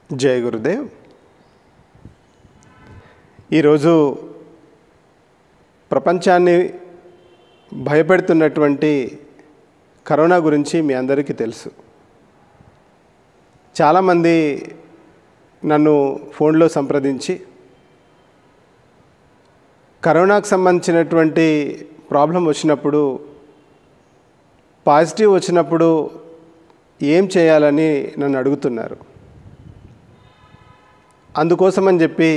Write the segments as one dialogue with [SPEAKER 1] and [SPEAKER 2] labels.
[SPEAKER 1] జయ గురుదేవ్ ఈరోజు ప్రపంచాన్ని భయపెడుతున్నటువంటి కరోనా గురించి మీ అందరికీ తెలుసు చాలామంది నన్ను ఫోన్లో సంప్రదించి కరోనాకు సంబంధించినటువంటి ప్రాబ్లం వచ్చినప్పుడు పాజిటివ్ వచ్చినప్పుడు ఏం చేయాలని నన్ను అడుగుతున్నారు అందుకోసమని చెప్పి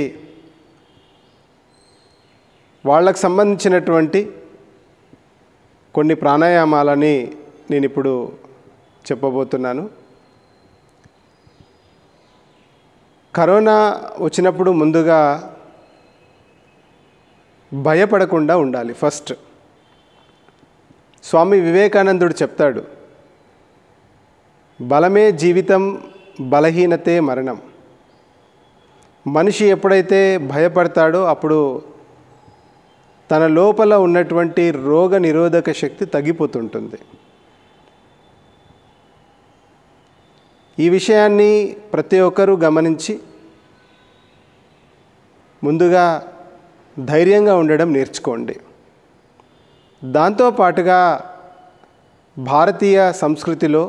[SPEAKER 1] వాళ్ళకు సంబంధించినటువంటి కొన్ని ప్రాణాయామాలని నేను ఇప్పుడు చెప్పబోతున్నాను కరోనా వచ్చినప్పుడు ముందుగా భయపడకుండా ఉండాలి ఫస్ట్ స్వామి వివేకానందుడు చెప్తాడు బలమే జీవితం బలహీనతే మరణం మనిషి ఎప్పుడైతే భయపడతాడో అప్పుడు తన లోపల ఉన్నటువంటి రోగ నిరోధక శక్తి తగ్గిపోతుంటుంది ఈ విషయాన్ని ప్రతి ఒక్కరూ గమనించి ముందుగా ధైర్యంగా ఉండడం నేర్చుకోండి దాంతోపాటుగా భారతీయ సంస్కృతిలో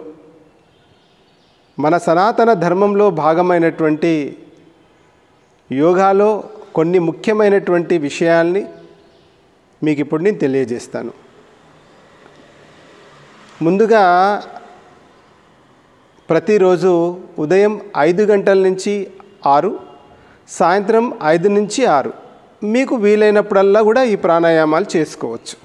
[SPEAKER 1] మన సనాతన ధర్మంలో భాగమైనటువంటి యోగాలో కొన్ని ముఖ్యమైనటువంటి విషయాల్ని మీకు ఇప్పుడు నేను తెలియజేస్తాను ముందుగా ప్రతిరోజు ఉదయం ఐదు గంటల నుంచి ఆరు సాయంత్రం ఐదు నుంచి ఆరు మీకు వీలైనప్పుడల్లా కూడా ఈ ప్రాణాయామాలు చేసుకోవచ్చు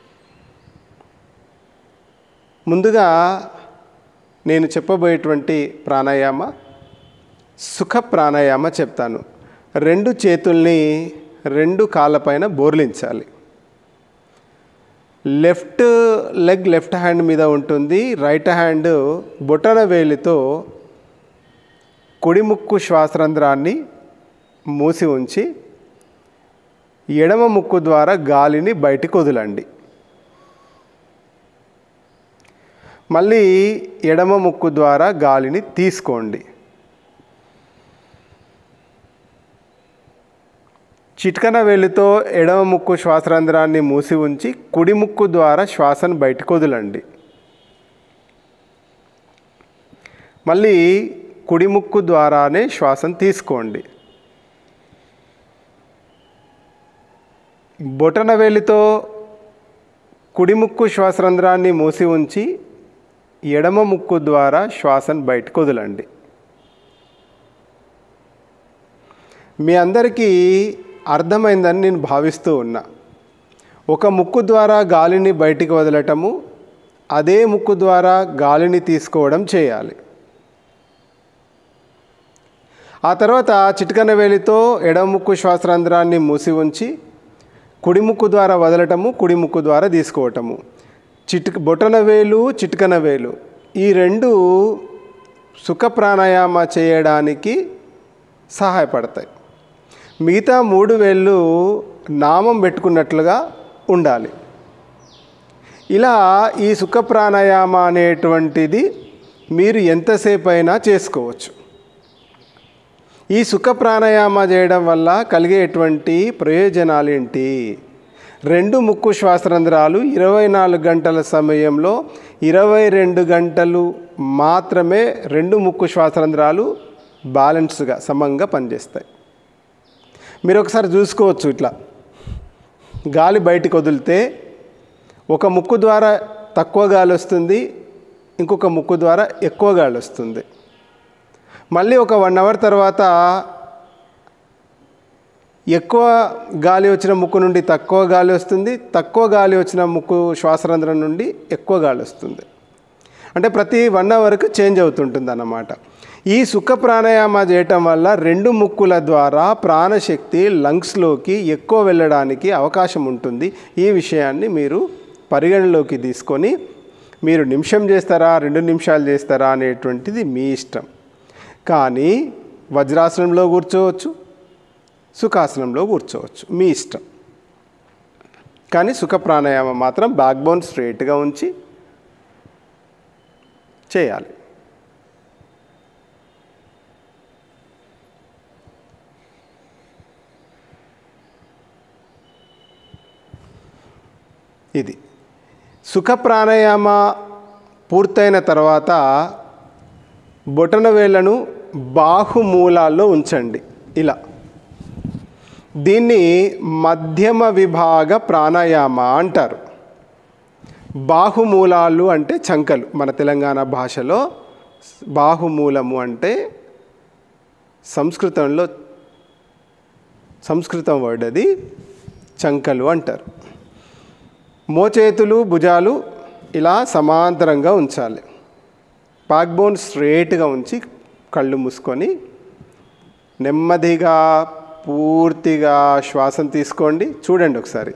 [SPEAKER 1] ముందుగా నేను చెప్పబోయేటువంటి ప్రాణాయామ సుఖ ప్రాణాయామ చెప్తాను రెండు చేతుల్ని రెండు కాళ్ళపైన బోర్లించాలి లెఫ్ట్ లెగ్ లెఫ్ట్ హ్యాండ్ మీద ఉంటుంది రైట్ హ్యాండ్ బొటన వేలితో కుడి ముక్కు శ్వాసరంధ్రాన్ని మూసి ఉంచి ఎడమ ముక్కు ద్వారా గాలిని బయటికి వదలండి మళ్ళీ ఎడమ ముక్కు ద్వారా గాలిని తీసుకోండి చిట్కన వేలితో ఎడమ ముక్కు శ్వాసరంధ్రాన్ని మూసి ఉంచి కుడి ముక్కు ద్వారా శ్వాసను బయటకు వదలండి మళ్ళీ కుడి ముక్కు ద్వారానే శ్వాసను తీసుకోండి బొటన వేలితో కుడి ముక్కు శ్వాసరంధ్రాన్ని మూసి ఉంచి ఎడమ ముక్కు ద్వారా శ్వాసను బయటకు వదలండి మీ అందరికీ అర్థమైందని నేను భావిస్తూ ఉన్నా ఒక ముక్కు ద్వారా గాలిని బయటికి వదలటము అదే ముక్కు ద్వారా గాలిని తీసుకోవడం చేయాలి ఆ తర్వాత చిటికన వేలితో ఎడమ ముక్కు శ్వాసరంధ్రాన్ని మూసి ఉంచి కుడి ముక్కు ద్వారా వదలటము కుడి ముక్కు ద్వారా తీసుకోవటము చిటిక బొటన వేలు చిటికన వేలు ఈ రెండు సుఖ ప్రాణాయామ చేయడానికి సహాయపడతాయి మిగతా మూడు వేళ్ళు నామం పెట్టుకున్నట్లుగా ఉండాలి ఇలా ఈ సుఖ ప్రాణాయామ అనేటువంటిది మీరు ఎంతసేపు అయినా చేసుకోవచ్చు ఈ సుఖ ప్రాణాయామ చేయడం వల్ల కలిగేటువంటి ప్రయోజనాలు ఏంటి రెండు ముక్కు శ్వాసరంధ్రాలు ఇరవై నాలుగు గంటల సమయంలో ఇరవై రెండు గంటలు మాత్రమే రెండు ముక్కు శ్వాసరంధ్రాలు బ్యాలెన్స్గా సమంగా పనిచేస్తాయి మీరు ఒకసారి చూసుకోవచ్చు ఇట్లా గాలి బయటికి వదిలితే ఒక ముక్కు ద్వారా తక్కువ గాలి వస్తుంది ఇంకొక ముక్కు ద్వారా ఎక్కువ గాలి వస్తుంది మళ్ళీ ఒక వన్ అవర్ తర్వాత ఎక్కువ గాలి వచ్చిన ముక్కు నుండి తక్కువ గాలి వస్తుంది తక్కువ గాలి వచ్చిన ముక్కు శ్వాసరంధ్రం నుండి ఎక్కువ గాలి వస్తుంది అంటే ప్రతి వన్ అవర్కి చేంజ్ అవుతుంటుంది అన్నమాట ఈ సుఖ ప్రాణాయామ చేయటం వల్ల రెండు ముక్కుల ద్వారా ప్రాణశక్తి లంగ్స్లోకి ఎక్కువ వెళ్ళడానికి అవకాశం ఉంటుంది ఈ విషయాన్ని మీరు పరిగణలోకి తీసుకొని మీరు నిమిషం చేస్తారా రెండు నిమిషాలు చేస్తారా అనేటువంటిది మీ ఇష్టం కానీ వజ్రాసనంలో కూర్చోవచ్చు సుఖాసనంలో కూర్చోవచ్చు మీ ఇష్టం కానీ సుఖ ప్రాణాయామం మాత్రం బ్యాక్ బోన్ స్ట్రైట్గా ఉంచి చేయాలి ఇది సుఖ ప్రాణాయామ పూర్తయిన తర్వాత బొటన వేళ్లను బాహుమూలాల్లో ఉంచండి ఇలా దీన్ని మధ్యమ విభాగ ప్రాణాయామ అంటారు బాహుమూలాలు అంటే చంకలు మన తెలంగాణ భాషలో బాహుమూలము అంటే సంస్కృతంలో సంస్కృతం వర్డ్ అది చంకలు అంటారు మోచేతులు భుజాలు ఇలా సమాంతరంగా ఉంచాలి బ్యాక్ బోన్ స్ట్రేట్గా ఉంచి కళ్ళు మూసుకొని నెమ్మదిగా పూర్తిగా శ్వాసను తీసుకోండి చూడండి ఒకసారి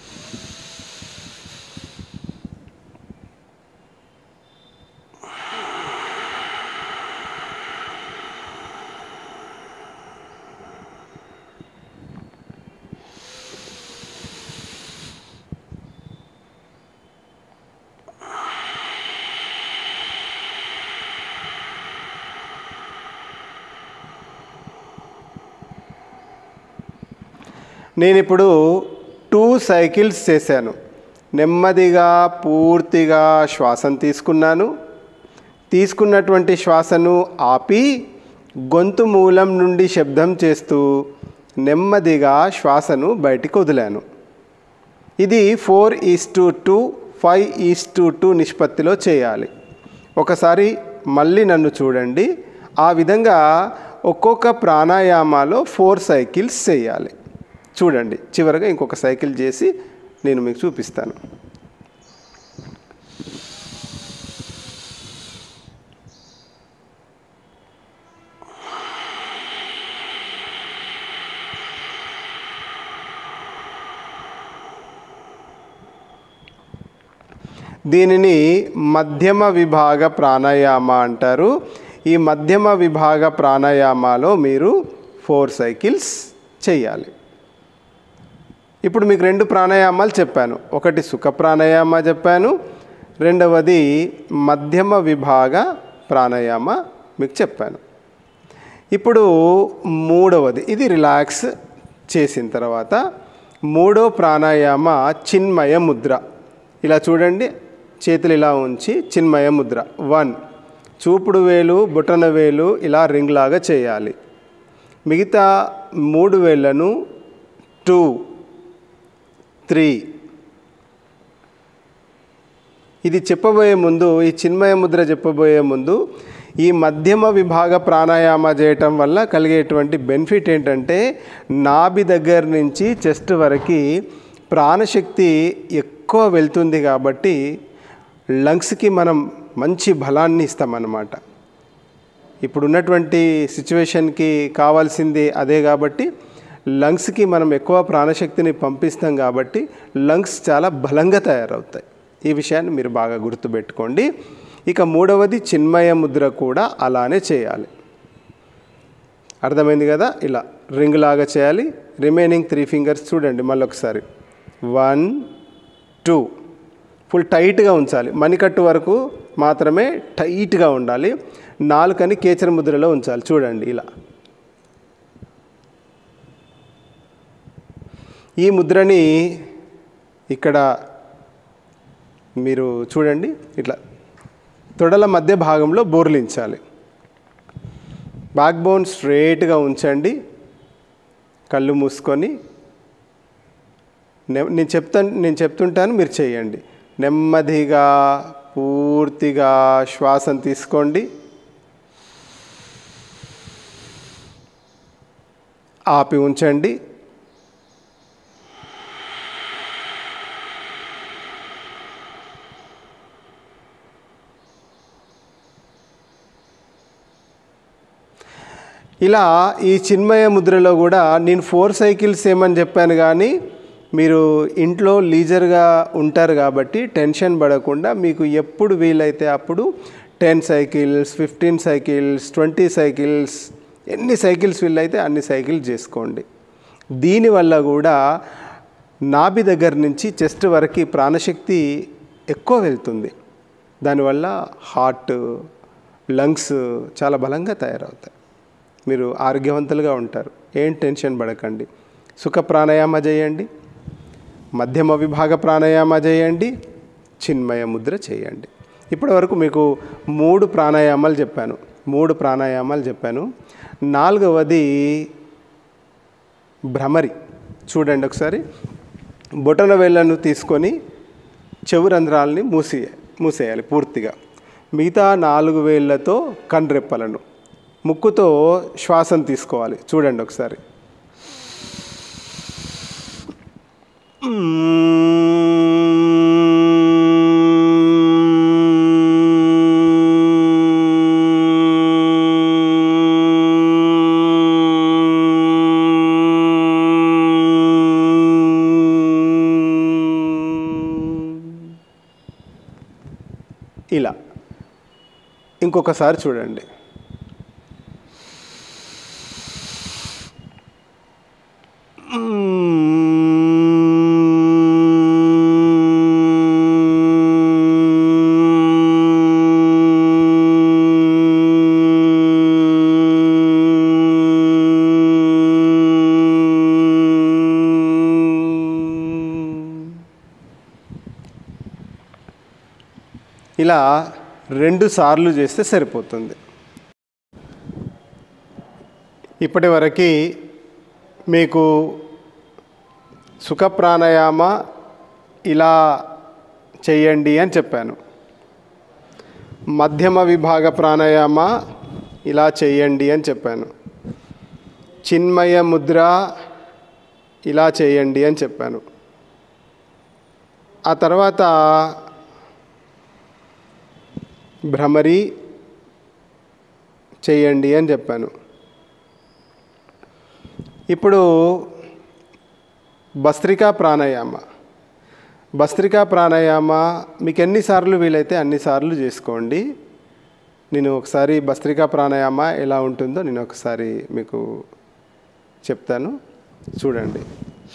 [SPEAKER 1] నేను ఇప్పుడు టూ సైకిల్స్ చేశాను నెమ్మదిగా పూర్తిగా శ్వాసను తీసుకున్నాను తీసుకున్నటువంటి శ్వాసను ఆపి గొంతు మూలం నుండి శబ్దం చేస్తూ నెమ్మదిగా శ్వాసను బయటికి వదిలాను ఇది four is to two five is to two నిష్పత్తిలో చేయాలి ఒకసారి మళ్ళీ నన్ను చూడండి ఆ విధంగా ఒక్కొక్క ప్రాణాయామాలో ఫోర్ సైకిల్స్ చేయాలి చూడండి చివరిగా ఇంకొక సైకిల్ చేసి నేను మీకు చూపిస్తాను దీనిని మధ్యమ విభాగ ప్రాణాయామ అంటారు ఈ మధ్యమ విభాగ ప్రాణాయామాలో మీరు ఫోర్ సైకిల్స్ చేయాలి ఇప్పుడు మీకు రెండు ప్రాణాయామాలు చెప్పాను ఒకటి సుఖ ప్రాణాయామ చెప్పాను రెండవది మధ్యమ విభాగ ప్రాణాయామ మీకు చెప్పాను ఇప్పుడు మూడవది ఇది రిలాక్స్ చేసిన తర్వాత మూడో ప్రాణాయామ చిన్మయ ముద్ర ఇలా చూడండి చేతులు ఇలా ఉంచి చిన్మయ ముద్ర వన్ చూపుడు వేలు బుటన వేలు ఇలా రింగ్ లాగా చేయాలి మిగతా మూడు వేళ్ళను టూ త్రీ ఇది చెప్పబోయే ముందు ఈ చిన్మయ ముద్ర చెప్పబోయే ముందు ఈ మధ్యమ విభాగ ప్రాణాయామ చేయటం వల్ల కలిగేటువంటి బెనిఫిట్ ఏంటంటే నాభి దగ్గర నుంచి చెస్ట్ వరకు ప్రాణశక్తి ఎక్కువ వెళ్తుంది కాబట్టి లంగ్స్కి మనం మంచి బలాన్ని ఇస్తామన్నమాట ఇప్పుడు ఉన్నటువంటి సిచ్యువేషన్కి కావాల్సింది అదే కాబట్టి లంగ్స్కి మనం ఎక్కువ ప్రాణశక్తిని పంపిస్తాం కాబట్టి లంగ్స్ చాలా బలంగా తయారవుతాయి ఈ విషయాన్ని మీరు బాగా గుర్తుపెట్టుకోండి ఇక మూడవది చిన్మయ ముద్ర కూడా అలానే చేయాలి అర్థమైంది కదా ఇలా రింగ్ లాగా చేయాలి రిమైనింగ్ త్రీ ఫింగర్స్ చూడండి మళ్ళీ ఒకసారి వన్ టూ ఫుల్ టైట్గా ఉంచాలి మణికట్టు వరకు మాత్రమే టైట్గా ఉండాలి నాలుకని కేచర ముద్రలో ఉంచాలి చూడండి ఇలా ఈ ముద్రని ఇక్కడ మీరు చూడండి ఇట్లా తొడల మధ్య భాగంలో బోర్లించాలి బ్యాక్ బోన్ స్ట్రేట్గా ఉంచండి కళ్ళు మూసుకొని నె- నేను చెప్తాను నేను చెప్తుంటాను మీరు చేయండి నెమ్మదిగా పూర్తిగా శ్వాసను తీసుకోండి ఆపి ఉంచండి ఇలా ఈ చిన్మయ ముద్రలో కూడా నేను ఫోర్ సైకిల్స్ ఏమని చెప్పాను కానీ మీరు ఇంట్లో లీజర్గా ఉంటారు కాబట్టి టెన్షన్ పడకుండా మీకు ఎప్పుడు వీలైతే అప్పుడు ten cycles fifteen cycles twenty cycles ఎన్ని సైకిల్స్ వీలైతే అన్ని సైకిల్స్ చేసుకోండి దీనివల్ల కూడా నాభి దగ్గర నుంచి చెస్ట్ వరకు ప్రాణశక్తి ఎక్కువ వెళ్తుంది దానివల్ల హార్ట్ లంగ్స్ చాలా బలంగా తయారవుతాయి మీరు ఆరోగ్యవంతులుగా ఉంటారు ఏం టెన్షన్ పడకండి సుఖ ప్రాణాయామ చేయండి మధ్యమ విభాగ ప్రాణాయామ చేయండి చిన్మయ ముద్ర చేయండి ఇప్పటి వరకు మీకు మూడు ప్రాణాయామాలు చెప్పాను మూడు ప్రాణాయామాలు చెప్పాను నాలుగవది భ్రమరి చూడండి ఒకసారి బొటన వేళ్ళను తీసుకొని చెవు రంధ్రాలని మూసి మూసేయాలి పూర్తిగా మిగతా నాలుగు వేళ్ళతో కండ్రెప్పలను ముక్కుతో శ్వాసను తీసుకోవాలి చూడండి ఒకసారి ఇలా ఇంకొకసారి చూడండి ఇలా రెండు సార్లు చేస్తే సరిపోతుంది ఇప్పటి వరకు మీకు సుఖ ప్రాణాయామ ఇలా చేయండి అని చెప్పాను మధ్యమ విభాగ ప్రాణాయామ ఇలా చేయండి అని చెప్పాను చిన్మయ ముద్ర ఇలా చేయండి అని చెప్పాను ఆ తర్వాత భ్రమరి చేయండి అని చెప్పాను ఇప్పుడు భస్త్రికా ప్రాణాయామ భస్త్రికా ప్రాణాయామ మీకు ఎన్నిసార్లు వీలైతే అన్నిసార్లు చేసుకోండి నేను ఒకసారి భస్త్రికా ప్రాణాయామ ఎలా ఉంటుందో నేను ఒకసారి మీకు చెప్తాను చూడండి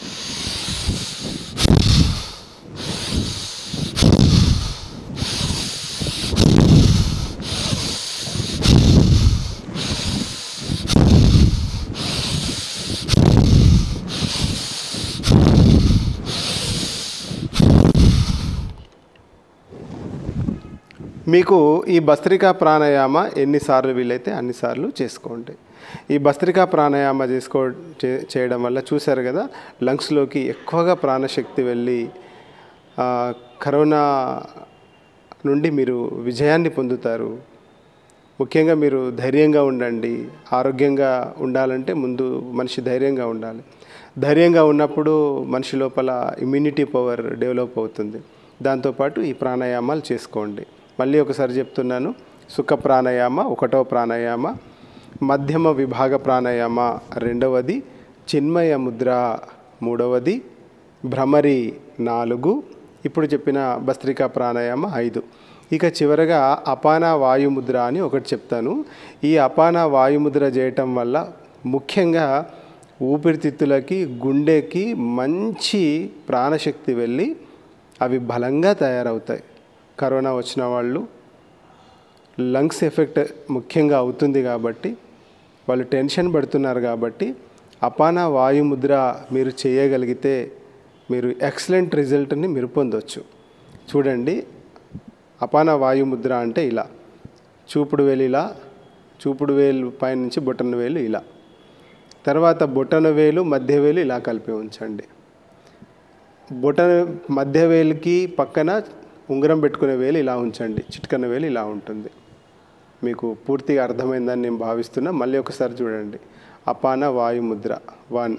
[SPEAKER 1] మీకు ఈ భస్త్రికా ప్రాణాయామ ఎన్నిసార్లు వీలైతే అన్నిసార్లు చేసుకోండి ఈ భస్త్రికా ప్రాణాయామ చేసుకో చే- చేయడం వల్ల చూశారు కదా లంగ్స్లోకి ఎక్కువగా ప్రాణశక్తి వెళ్ళి ఆ, కరోనా నుండి మీరు విజయాన్ని పొందుతారు ముఖ్యంగా మీరు ధైర్యంగా ఉండండి ఆరోగ్యంగా ఉండాలంటే ముందు మనిషి ధైర్యంగా ఉండాలి ధైర్యంగా ఉన్నప్పుడు మనిషి లోపల ఇమ్యూనిటీ పవర్ డెవలప్ అవుతుంది దాంతోపాటు ఈ ప్రాణాయామాలు చేసుకోండి మళ్ళీ ఒకసారి చెప్తున్నాను సుఖ ప్రాణాయామ ఒకటవ ప్రాణాయామ మధ్యమ విభాగ ప్రాణాయామ రెండవది చిన్మయ ముద్ర మూడవది భ్రమరి నాలుగు ఇప్పుడు చెప్పిన భస్త్రికా ప్రాణాయామ ఐదు ఇక చివరగా అపాన వాయుముద్ర అని ఒకటి చెప్తాను ఈ అపాన వాయుముద్ర చేయటం వల్ల ముఖ్యంగా ఊపిరితిత్తులకి గుండెకి మంచి ప్రాణశక్తి వెళ్ళి అవి బలంగా తయారవుతాయి కరోనా వచ్చిన వాళ్ళు లంగ్స్ ఎఫెక్ట్ ముఖ్యంగా అవుతుంది కాబట్టి వాళ్ళు టెన్షన్ పడుతున్నారు కాబట్టి అపాన వాయుముద్ర మీరు చేయగలిగితే మీరు ఎక్సలెంట్ రిజల్ట్ని మీరు పొందొచ్చు చూడండి అపాన వాయుముద్ర అంటే ఇలా చూపుడు వేలు ఇలా చూపుడు వేలు పైనుంచి బొటన వేలు ఇలా తర్వాత బొటన వేలు మధ్య వేలు ఇలా కలిపి ఉంచండి బొటన మధ్య వేలుకి పక్కన ఉంగరం పెట్టుకునే వేలు ఇలా ఉంచండి చిట్కన వేలు ఇలా ఉంటుంది మీకు పూర్తిగా అర్థమైందని నేను భావిస్తున్నా మళ్ళీ ఒకసారి చూడండి అపాన వాయుముద్ర వన్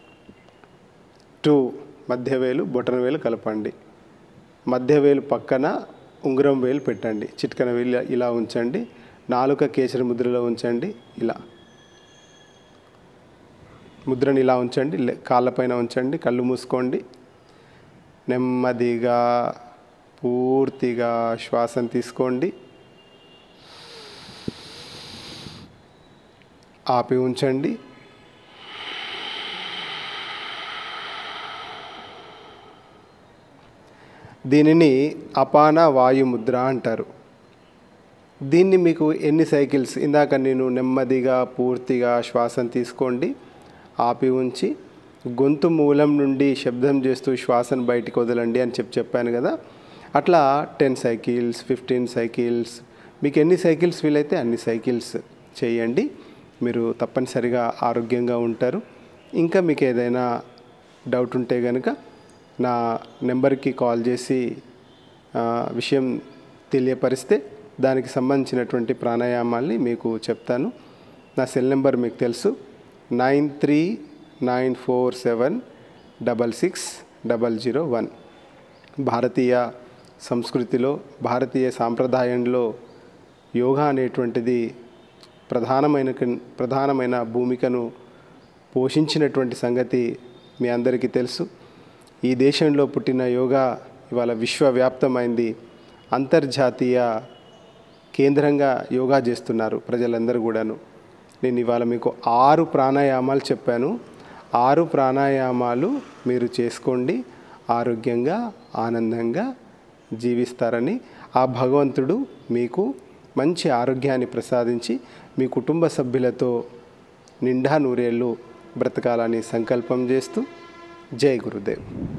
[SPEAKER 1] టూ మధ్య వేలు బొటన వేలు కలపండి మధ్య వేలు పక్కన ఉంగరం వేలు పెట్టండి చిట్కన వేలు ఇలా- ఇలా ఉంచండి నాలుక కేసరి ముద్రలో ఉంచండి ఇలా ముద్రని ఇలా ఉంచండి లే- కాళ్ళపైన ఉంచండి కళ్ళు మూసుకోండి నెమ్మదిగా పూర్తిగా శ్వాసను తీసుకోండి ఆపి ఉంచండి దీనిని అపాన వాయుముద్ర అంటారు దీన్ని మీకు ఎన్ని సైకిల్స్ ఇందాక నేను నెమ్మదిగా పూర్తిగా శ్వాసను తీసుకోండి ఆపి ఉంచి గొంతు మూలం నుండి శబ్దం చేస్తూ శ్వాసను బయటికి వదలండి అని చెప్పి చెప్పాను కదా అట్లా టెన్ సైకిల్స్ ఫిఫ్టీన్ సైకిల్స్ మీకు ఎన్ని సైకిల్స్ వీలైతే అన్ని సైకిల్స్ చేయండి మీరు తప్పనిసరిగా ఆరోగ్యంగా ఉంటారు ఇంకా మీకు ఏదైనా డౌట్ ఉంటే కనుక నా నెంబర్కి కాల్ చేసి ఆ, విషయం తెలియపరిస్తే దానికి సంబంధించినటువంటి ప్రాణాయామాల్ని మీకు చెప్తాను నా సెల్ నెంబర్ మీకు తెలుసు nine three nine four seven double six double zero one భారతీయ సంస్కృతిలో భారతీయ సాంప్రదాయంలో యోగా అనేటువంటిది ప్రధానమైన ప్రధానమైన భూమికను పోషించినటువంటి సంగతి మీ అందరికీ తెలుసు ఈ దేశంలో పుట్టిన యోగా ఇవాళ విశ్వవ్యాప్తమైంది అంతర్జాతీయ కేంద్రంగా యోగా చేస్తున్నారు ప్రజలందరూ కూడాను నేను ఇవాళ మీకు ఆరు ప్రాణాయామాలు చెప్పాను ఆరు ప్రాణాయామాలు మీరు చేసుకోండి ఆరోగ్యంగా ఆనందంగా జీవిస్తారని ఆ భగవంతుడు మీకు మంచి ఆరోగ్యాన్ని ప్రసాదించి మీ కుటుంబ సభ్యులతో నిండా నూరేళ్ళు బ్రతకాలని సంకల్పం చేస్తూ జై గురుదేవ్